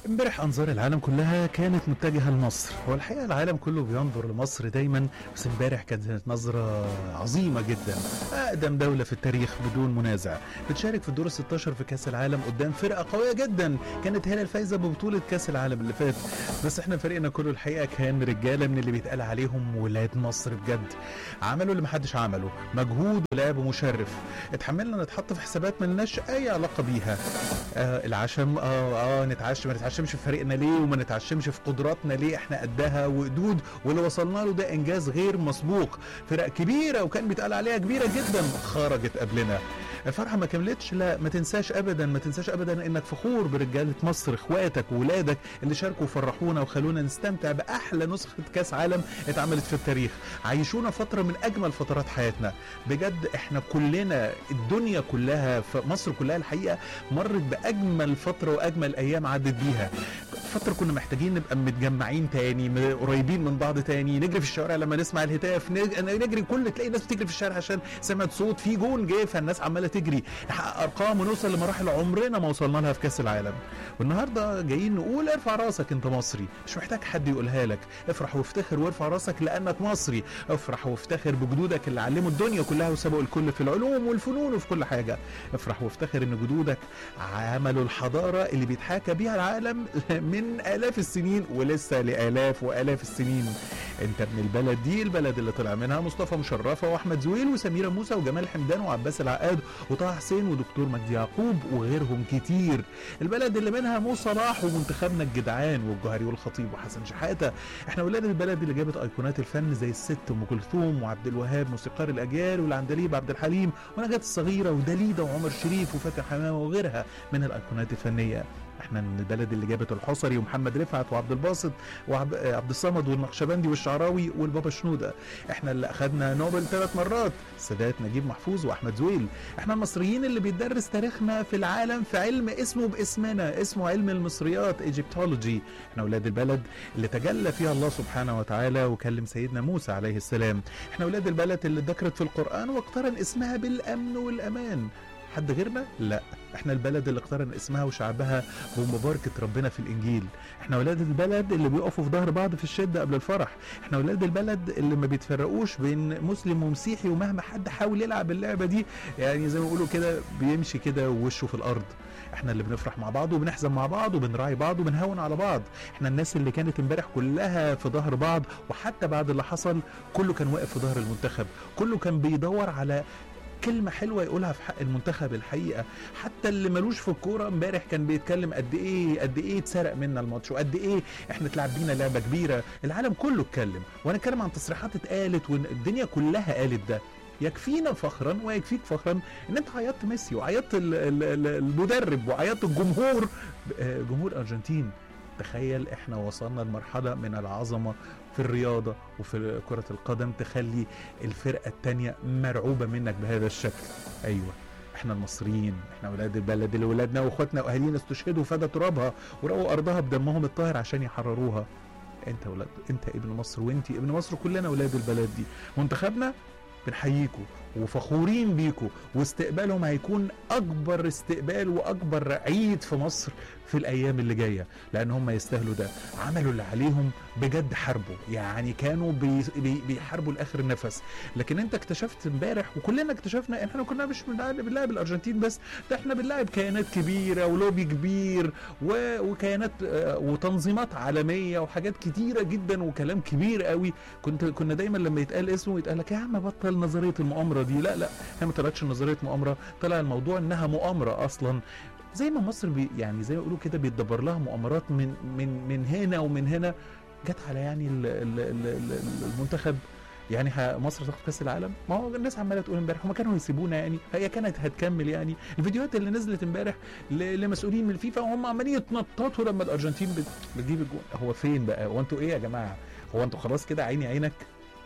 امبارح انظار العالم كلها كانت متجهه لمصر هو الحقيقه العالم كله بينظر لمصر دايما بس امبارح كانت نظره عظيمه جدا اقدم دوله في التاريخ بدون منازع بتشارك في الدور 16 في كاس العالم قدام فرقه قويه جدا كانت هي الفايزه ببطوله كاس العالم اللي فات بس احنا فريقنا كله الحقيقه كان رجاله من اللي بيتقال عليهم ولاد مصر بجد عملوا اللي محدش عمله مجهود ولعب مشرف اتحملنا نتحط في حسابات ملناش اي علاقه بيها آه العشم اه اه نتعشم ما نتعشمش في فريقنا ليه وما نتعشمش في قدراتنا ليه احنا قدها وقدود واللي وصلنا له ده انجاز غير مسبوق فرق كبيره وكان بيتقال عليها كبيره جدا خرجت قبلنا الفرحه ما كملتش لا ما تنساش ابدا ما تنساش ابدا انك فخور برجاله مصر اخواتك وولادك اللي شاركوا وفرحونا وخلونا نستمتع باحلى نسخه كاس عالم اتعملت في التاريخ عيشونا فتره من اجمل فترات حياتنا بجد احنا كلنا الدنيا كلها في مصر كلها الحقيقه مرت باجمل فتره واجمل ايام عدت بيها فتره كنا محتاجين نبقى متجمعين تاني م- قريبين من بعض تاني نجري في الشوارع لما نسمع الهتاف نج- نجري كل تلاقي الناس بتجري في الشارع عشان سمعت صوت في جون جه فالناس عماله تجري نحقق ارقام ونوصل لمراحل عمرنا ما وصلنا لها في كاس العالم والنهارده جايين نقول ارفع راسك انت مصري مش محتاج حد يقولها لك افرح وافتخر وارفع راسك لانك مصري افرح وافتخر بجدودك اللي علموا الدنيا كلها وسبقوا الكل في العلوم والفنون وفي كل حاجه افرح وافتخر ان جدودك عملوا الحضاره اللي بيتحاكى بيها العالم من الاف السنين ولسه لالاف والاف السنين انت من البلد دي البلد اللي طلع منها مصطفى مشرفه واحمد زويل وسميره موسى وجمال حمدان وعباس العقاد وطه حسين ودكتور مجدي يعقوب وغيرهم كتير البلد اللي منها مو صلاح ومنتخبنا الجدعان والجوهري والخطيب وحسن شحاته احنا ولاد البلد اللي جابت ايقونات الفن زي الست ام كلثوم وعبد الوهاب موسيقار الاجيال والعندليب عبد الحليم ونجاة الصغيره ودليده وعمر شريف وفاتن حمامه وغيرها من الايقونات الفنيه احنا من البلد اللي جابت الحصري ومحمد رفعت وعبد الباسط وعبد الصمد والنقشبندي والشعراوي والبابا شنوده احنا اللي اخذنا نوبل ثلاث مرات السادات نجيب محفوظ واحمد زويل احنا المصريين اللي بيدرس تاريخنا في العالم في علم اسمه باسمنا اسمه علم المصريات ايجيبتولوجي احنا اولاد البلد اللي تجلى فيها الله سبحانه وتعالى وكلم سيدنا موسى عليه السلام احنا اولاد البلد اللي ذكرت في القران واقترن اسمها بالامن والامان حد غيرنا؟ لا احنا البلد اللي اقترن اسمها وشعبها بمباركة ربنا في الانجيل احنا ولاد البلد اللي بيقفوا في ظهر بعض في الشدة قبل الفرح احنا ولاد البلد اللي ما بيتفرقوش بين مسلم ومسيحي ومهما حد حاول يلعب اللعبة دي يعني زي ما بيقولوا كده بيمشي كده ووشه في الارض احنا اللي بنفرح مع بعض وبنحزن مع بعض وبنراعي بعض وبنهون على بعض احنا الناس اللي كانت امبارح كلها في ظهر بعض وحتى بعد اللي حصل كله كان واقف في ظهر المنتخب كله كان بيدور على كلمة حلوة يقولها في حق المنتخب الحقيقة حتى اللي ملوش في الكورة امبارح كان بيتكلم قد ايه قد ايه اتسرق منا الماتش وقد ايه احنا اتلعب بينا لعبة كبيرة العالم كله اتكلم وانا اتكلم عن تصريحات اتقالت والدنيا كلها قالت ده يكفينا فخرا ويكفيك فخرا ان انت عيطت ميسي وعيطت ال- ال- ال- المدرب وعيطت الجمهور آه، جمهور ارجنتين تخيل احنا وصلنا لمرحله من العظمه في الرياضه وفي كره القدم تخلي الفرقه التانية مرعوبه منك بهذا الشكل ايوه احنا المصريين احنا اولاد البلد اللي ولادنا واخواتنا واهالينا استشهدوا فدى ترابها ورووا ارضها بدمهم الطاهر عشان يحرروها انت ولاد انت ابن مصر وانت ابن مصر كلنا ولاد البلد دي منتخبنا بنحييكوا وفخورين بيكوا واستقبالهم هيكون اكبر استقبال واكبر عيد في مصر في الايام اللي جايه لان هم يستاهلوا ده عملوا اللي عليهم بجد حاربوا يعني كانوا بي بي بيحاربوا لاخر نفس لكن انت اكتشفت امبارح وكلنا اكتشفنا ان احنا كنا مش بنلعب بنلعب الارجنتين بس ده احنا بنلعب كيانات كبيره ولوبي كبير و- وكيانات آه، وتنظيمات عالميه وحاجات كتيره جدا وكلام كبير قوي كنت كنا دايما لما يتقال اسمه يتقال لك يا عم بطل نظريه المؤامره دي لا لا هي ما طلعتش نظريه مؤامره طلع الموضوع انها مؤامره اصلا زي ما مصر بي يعني زي ما يقولوا كده بيتدبر لها مؤامرات من من من هنا ومن هنا جت على يعني ال ال ال ال المنتخب يعني ه- مصر تاخد كاس العالم ما هو الناس عماله تقول امبارح هم كانوا هيسيبونا يعني هي كانت هتكمل يعني الفيديوهات اللي نزلت امبارح ل- لمسؤولين من الفيفا وهم عمالين يتنططوا لما الارجنتين بت- بتجيب الجون هو فين بقى هو انتوا ايه يا جماعه هو انتوا خلاص كده عيني عينك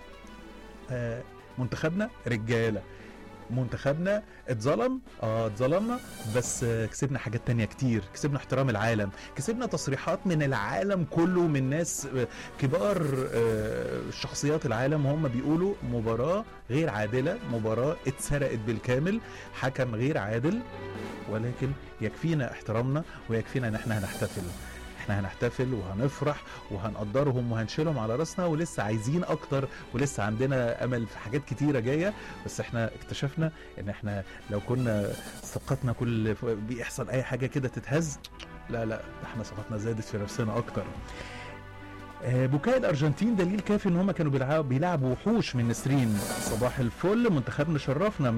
آه منتخبنا رجاله منتخبنا اتظلم اه اتظلمنا بس آه، كسبنا حاجات تانية كتير كسبنا احترام العالم كسبنا تصريحات من العالم كله من ناس آه، كبار آه، شخصيات العالم وهم بيقولوا مباراة غير عادلة مباراة اتسرقت بالكامل حكم غير عادل ولكن يكفينا احترامنا ويكفينا ان احنا هنحتفل احنا هنحتفل وهنفرح وهنقدرهم وهنشيلهم على راسنا ولسه عايزين اكتر ولسه عندنا امل في حاجات كتيره جايه بس احنا اكتشفنا ان احنا لو كنا ثقتنا كل ف- بيحصل اي حاجه كده تتهز لا لا ده احنا ثقتنا زادت في نفسنا اكتر آه، بكاء الارجنتين دليل كافي ان هم كانوا بيلعبوا بيلعبوا وحوش من نسرين صباح الفل منتخبنا شرفنا